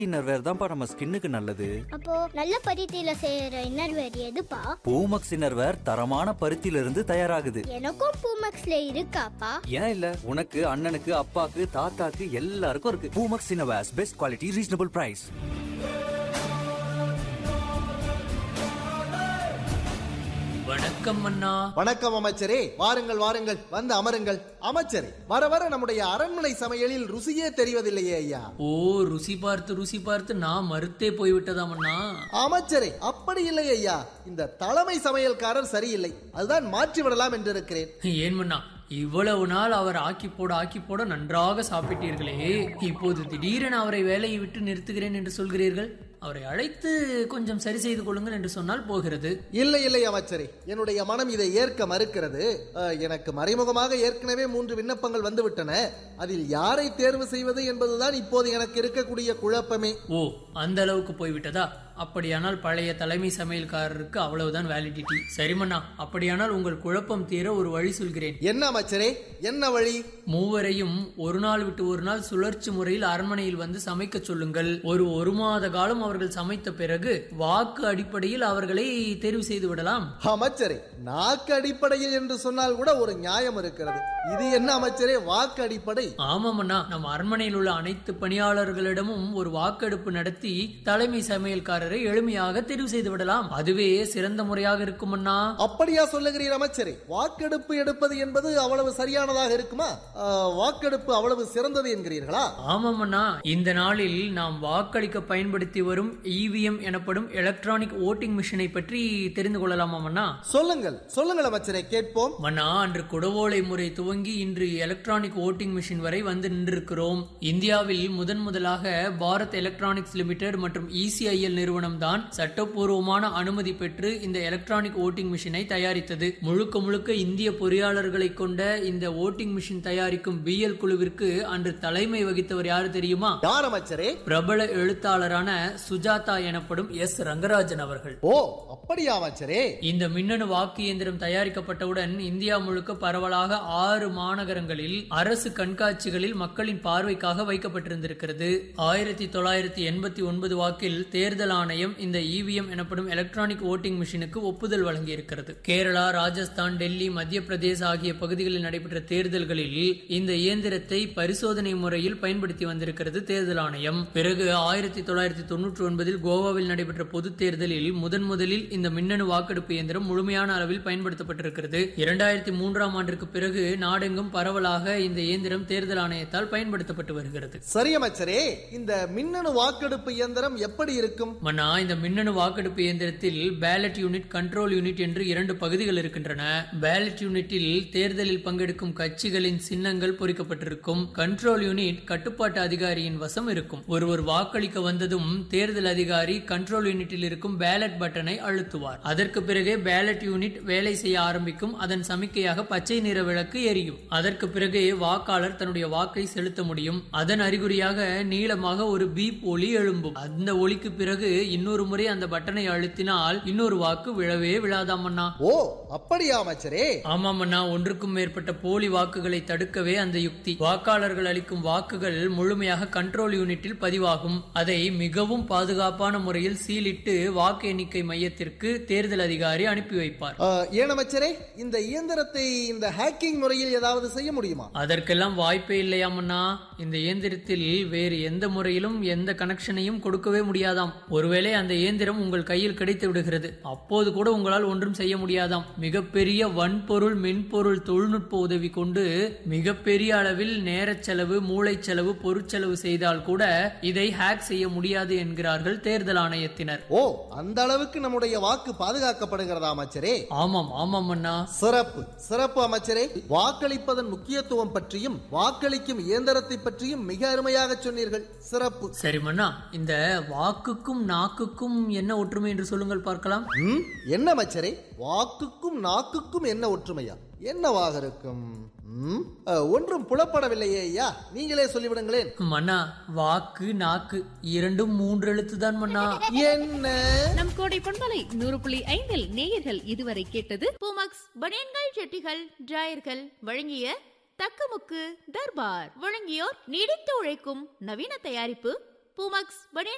innerwear தான்ப்பா நம்ம ஸ்கின்னுக்கு நல்லது அப்போ நல்ல பருத்தியில செய்யற இன்னர்வேர் எதுப்பா பூமக்ஸ் இன்னர்வேர் தரமான பருத்தியில இருந்து தயாராகுது எனக்கும் பூமக்ஸ்ல இருக்காப்பா ஏன் இல்ல உனக்கு அண்ணனுக்கு அப்பாக்கு தாத்தாக்கு எல்லாருக்கும் இருக்கு Poomex innerwears best quality reasonable price வணக்கம் அண்ணா வணக்கம் அமைச்சரே வாருங்கள் வாருங்கள் வந்து அமருங்கள் அமைச்சரே வர வர நம்முடைய அரண்மனை சமையலில் ருசியே தெரிவதில்லையே ஐயா ஓ ருசி பார்த்து ருசி பார்த்து நான் மறுத்தே போய்விட்டதாம் அண்ணா அமைச்சரே அப்படி இல்லை ஐயா இந்த தலைமை சமையல்காரர் சரியில்லை அதுதான் மாற்றி விடலாம் என்று இருக்கிறேன் ஏன் மன்னா இவ்வளவு நாள் அவர் ஆக்கி போட ஆக்கி போட நன்றாக சாப்பிட்டீர்களே இப்போது திடீரென அவரை வேலையை விட்டு நிறுத்துகிறேன் என்று சொல்கிறீர்கள் அவரை அழைத்து கொஞ்சம் சரி செய்து கொள்ளுங்கள் என்று சொன்னால் போகிறது இல்லை இல்லை அமைச்சரே என்னுடைய மனம் இதை ஏற்க மறுக்கிறது அஹ், எனக்கு மறைமுகமாக ஏற்கனவே மூன்று விண்ணப்பங்கள் வந்துவிட்டன அதில் யாரை தேர்வு செய்வது என்பதுதான் இப்போது எனக்கு இருக்கக்கூடிய குழப்பமே ஓ அந்த அளவுக்கு போய்விட்டதா அப்படியானால் பழைய தலைமை சமையல்காரருக்கு அவ்வளவுதான் வேலிடிட்டி சரி மன்னா அப்படியானால் உங்கள் குழப்பம் தீர ஒரு வழி சொல்கிறேன் என்ன அமைச்சரே என்ன வழி மூவரையும் ஒரு நாள் விட்டு ஒரு நாள் சுழற்சி முறையில் அரண்மனையில் வந்து சமைக்க சொல்லுங்கள் ஒரு ஒரு மாத காலம் அவர்கள் சமைத்த பிறகு வாக்கு அடிப்படையில் அவர்களை தேர்வு செய்து விடலாம் அமைச்சரே நாக்கு அடிப்படையில் என்று சொன்னால் கூட ஒரு நியாயம் இருக்கிறது இது என்ன அமைச்சரே வாக்கு அடிப்படை ஆமாமண்ணா நம் அரண்மனையில் உள்ள அனைத்து பணியாளர்களிடமும் ஒரு வாக்கெடுப்பு நடத்தி தலைமை சமையல்காரரை எளிமையாக தெரிவு செய்து விடலாம் அதுவே சிறந்த முறையாக இருக்குமண்ணா அப்படியா சொல்லுகிறீர் அமைச்சரே வாக்கெடுப்பு எடுப்பது என்பது அவ்வளவு சரியானதாக இருக்குமா ஆ, வாக்கெடுப்பு அவ்வளவு சிறந்தது என்கிறீர்களா ஆமாமண்ணா இந்த நாளில் நாம் வாக்களிக்க பயன்படுத்தி வரும் இவிஎம் எனப்படும் எலக்ட்ரானிக் ஓட்டிங் மிஷினை பற்றி தெரிந்து கொள்ளலாமாமண்ணா சொல்லுங்கள் சொல்லுங்கள் அமைச்சரே கேட்போம் மன்னா அன்று குடவோலை முறை துவங்கி இன்று எலக்ட்ரானிக் ஓட்டிங் மிஷின் வரை வந்து நின்றிருக்கிறோம் இந்தியாவில் முதன் முதலாக பாரத் எலக்ட்ரானிக்ஸ் லிமிடெட் மற்றும் இசிஐஎல் நிறுவனம் தான் சட்டப்பூர்வமான அனுமதி பெற்று இந்த எலக்ட்ரானிக் ஓட்டிங் மிஷினை தயாரித்தது முழுக்க முழுக்க இந்திய பொறியாளர்களை கொண்ட இந்த ஓட்டிங் மிஷின் தயாரிக்கும் பிஎல் குழுவிற்கு அன்று தலைமை வகித்தவர் யாரு தெரியுமா யார் அமைச்சரே பிரபல எழுத்தாளரான சுஜாதா எனப்படும் எஸ் ரங்கராஜன் அவர்கள் ஓ அப்படியா அமைச்சரே இந்த மின்னணு வாக்கு இயந்திரம் தயாரிக்கப்பட்டவுடன் இந்தியா முழுக்க பரவலாக ஆறு மாநகரங்களில் அரசு கண்காட்சிகளில் மக்களின் பார்வைக்காக வைக்கப்பட்டிருந்திருக்கிறது ஆயிரத்தி தொள்ளாயிரத்தி எண்பத்தி ஒன்பது வாக்கில் தேர்தல் ஆணையம் இந்த இவிஎம் எனப்படும் எலக்ட்ரானிக் ஓட்டிங் மிஷினுக்கு ஒப்புதல் வழங்கியிருக்கிறது கேரளா ராஜஸ்தான் டெல்லி மத்திய பிரதேச ஆகிய பகுதிகளில் நடைபெற்ற தேர்தல்களில் இந்த இயந்திரத்தை பரிசோதனை முறையில் பயன்படுத்தி வந்திருக்கிறது தேர்தல் ஆணையம் பிறகு ஆயிரத்தி தொள்ளாயிரத்தி தொன்னூற்றி ஒன்பதில் கோவாவில் நடைபெற்ற பொதுத் தேர்தலில் முதன் முதலில் இந்த மின்னணு வாக்கெடுப்பு இயந்திரம் முழுமையான அளவில் பயன்படுத்தப்பட்டிருக்கிறது இரண்டாயிரத்தி மூன்றாம் ஆண்டிற்கு பிறகு நாடெங்கும் பரவலாக இந்த இயந்திரம் தேர்தல் ஆணையத்தால் பயன்படுத்தப்பட்டு வருகிறது சரி அமைச்சரே இந்த மின்னணு வாக்கெடுப்பு இயந்திரம் எப்படி இருக்கும் மன்னா இந்த மின்னணு வாக்கெடுப்பு இயந்திரத்தில் பேலட் யூனிட் கண்ட்ரோல் யூனிட் என்று இரண்டு பகுதிகள் இருக்கின்றன பேலட் யூனிட்டில் தேர்தலில் பங்கெடுக்கும் கட்சிகளின் சின்னங்கள் பொறிக்கப்பட்டிருக்கும் கண்ட்ரோல் யூனிட் கட்டுப்பாட்டு அதிகாரியின் வசம் இருக்கும் ஒருவர் வாக்களிக்க வந்ததும் தேர்தல் அதிகாரி கண்ட்ரோல் யூனிட்டில் இருக்கும் பேலட் பட்டனை அழுத்துவார் அதற்கு பிறகே பேலட் யூனிட் வேலை செய்ய ஆரம்பிக்கும் அதன் சமிக்கையாக பச்சை நிற விளக்கு எரியும் அதற்கு பிறகு வாக்காளர் தன்னுடைய வாக்கை செலுத்த முடியும் அதன் அறிகுறியாக நீளமாக ஒரு பீப் ஒலி எழும்பும் அந்த ஒலிக்கு பிறகு இன்னொரு முறை அந்த பட்டனை அழுத்தினால் இன்னொரு வாக்கு விழவே விழாதாமண்ணா ஓ அப்படியா அமைச்சரே ஆமாமண்ணா ஒன்றுக்கும் மேற்பட்ட போலி வாக்குகளை தடுக்கவே அந்த யுக்தி வாக்காளர்கள் அளிக்கும் வாக்குகள் முழுமையாக கண்ட்ரோல் யூனிட்டில் பதிவாகும் அதை மிகவும் பாதுகாப்பான முறையில் சீலிட்டு வாக்கு எண்ணிக்கை மையத்திற்கு தேர்தல் அதிகாரி அனுப்பி வைப்பார் ஆ, ஏன் அமைச்சரே இந்த இயந்திரத்தை இந்த ஹேக்கிங் முறையில் ஏதாவது செய்ய முடியுமா அதற்கெல்லாம் வாய்ப்பே இல்லையாமண்ணா இந்த இயந்திரத்தில் வேறு எந்த முறையிலும் எந்த கனெக்ஷனையும் கொடுக்கவே முடியாதாம் ஒருவேளை அந்த இயந்திரம் உங்கள் கையில் கிடைத்து விடுகிறது அப்போது கூட உங்களால் ஒன்றும் செய்ய முடியாதாம் மிகப்பெரிய வன்பொருள் மென்பொருள் தொழில்நுட்ப உதவி கொண்டு மிகப்பெரிய அளவில் நேரச் செலவு மூளைச் செலவு பொருட்செலவு செய்தால் கூட இதை ஹேக் செய்ய முடியாது என்கிறார்கள் தேர்தல் ஆணையத்தினர் ஓ அந்த அளவுக்கு நம்முடைய வாக்கு பாதுகாக்கப்படுகிறதா அமைச்சரே ஆமாம் ஆமாம் அண்ணா சிறப்பு சிறப்பு அமைச்சரே வாக்களிப்பதன் முக்கியத்துவம் பற்றியும் வாக்களிக்கும் இயந்திரத்தை பற்றியும் மிக அருமையாக சொன்னீர்கள் சிறப்பு சரி மன்னா இந்த வாக்குக்கும் நாக்குக்கும் என்ன ஒற்றுமை என்று சொல்லுங்கள் பார்க்கலாம் ம், என்ன அமைச்சரே வாக்குக்கும் நாக்குக்கும் என்ன ஒற்றுமையா என்னவாக இருக்கும் ம், அ, ஒன்றும் புலப்படவில்லையே ஐயா நீங்களே சொல்லிவிடுங்களேன் மன்னா வாக்கு நாக்கு இரண்டும் மூன்று எழுத்து தான் மன்னா என்ன நம் கோடை பண்பலை நூறு புள்ளி ஐந்தில் நேயர்கள் இதுவரை கேட்டது பூமக்ஸ் பனியன்கள் செட்டிகள் டிராயர்கள் வழங்கிய தக்கமுக்கு தர்பார் வழங்கியோர் நீடித்து உழைக்கும் நவீன தயாரிப்பு பூமக்ஸ் பனியன்